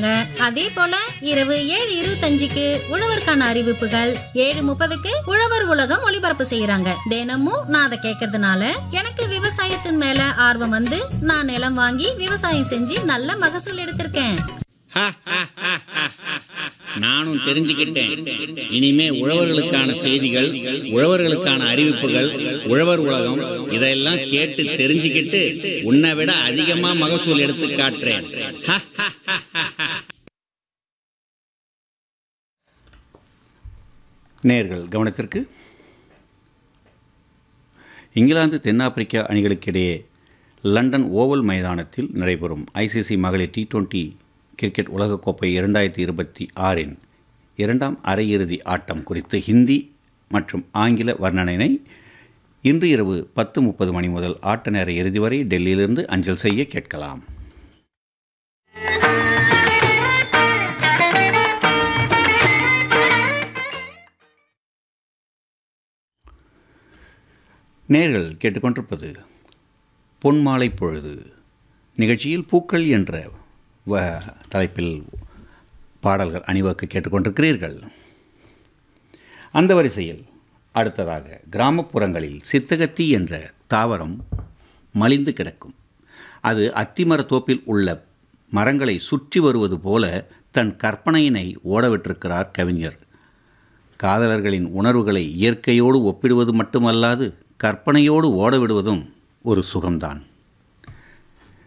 செய்வாங்க அதே போல இரவு ஏழு இருபத்தஞ்சுக்கு உழவர்க்கான அறிவிப்புகள் ஏழு முப்பதுக்கு உழவர் உலகம் ஒளிபரப்பு செய்யறாங்க தினமும் நான் அதை கேட்கறதுனால எனக்கு விவசாயத்தின் மேல ஆர்வம் வந்து நான் நிலம் வாங்கி விவசாயம் செஞ்சு நல்ல மகசூல் எடுத்திருக்கேன் நானும் தெரிஞ்சுக்கிட்டேன் இனிமே உழவர்களுக்கான செய்திகள் உழவர்களுக்கான அறிவிப்புகள் உழவர் உலகம் இதெல்லாம் கேட்டு தெரிஞ்சுக்கிட்டு உன்னை விட அதிகமா மகசூல் எடுத்து காட்டுறேன் நேர்கள் கவனத்திற்கு இங்கிலாந்து தென்னாப்பிரிக்கா அணிகளுக்கிடையே லண்டன் ஓவல் மைதானத்தில் நடைபெறும் ஐசிசி மகளிர் டி டுவெண்ட்டி கிரிக்கெட் உலகக்கோப்பை இரண்டாயிரத்தி இருபத்தி ஆறின் இரண்டாம் அரையிறுதி ஆட்டம் குறித்து ஹிந்தி மற்றும் ஆங்கில வர்ணனையை இன்று இரவு பத்து முப்பது மணி முதல் ஆட்ட நேர இறுதி வரை டெல்லியிலிருந்து அஞ்சல் செய்ய கேட்கலாம் நேர்கள் கேட்டுக்கொண்டிருப்பது பொன்மாலை பொழுது நிகழ்ச்சியில் பூக்கள் என்ற வ தலைப்பில் பாடல்கள் அணிவகுக்க கேட்டுக்கொண்டிருக்கிறீர்கள் அந்த வரிசையில் அடுத்ததாக கிராமப்புறங்களில் சித்தகத்தி என்ற தாவரம் மலிந்து கிடக்கும் அது அத்திமரத் தோப்பில் உள்ள மரங்களை சுற்றி வருவது போல தன் கற்பனையினை ஓடவிட்டிருக்கிறார் கவிஞர் காதலர்களின் உணர்வுகளை இயற்கையோடு ஒப்பிடுவது மட்டுமல்லாது கற்பனையோடு ஓடவிடுவதும் ஒரு சுகம்தான்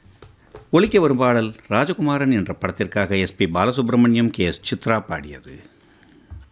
ஒலிக்க வரும் பாடல் ராஜகுமாரன் என்ற படத்திற்காக SP Balasubrahmanyam K S Chithra பாடியது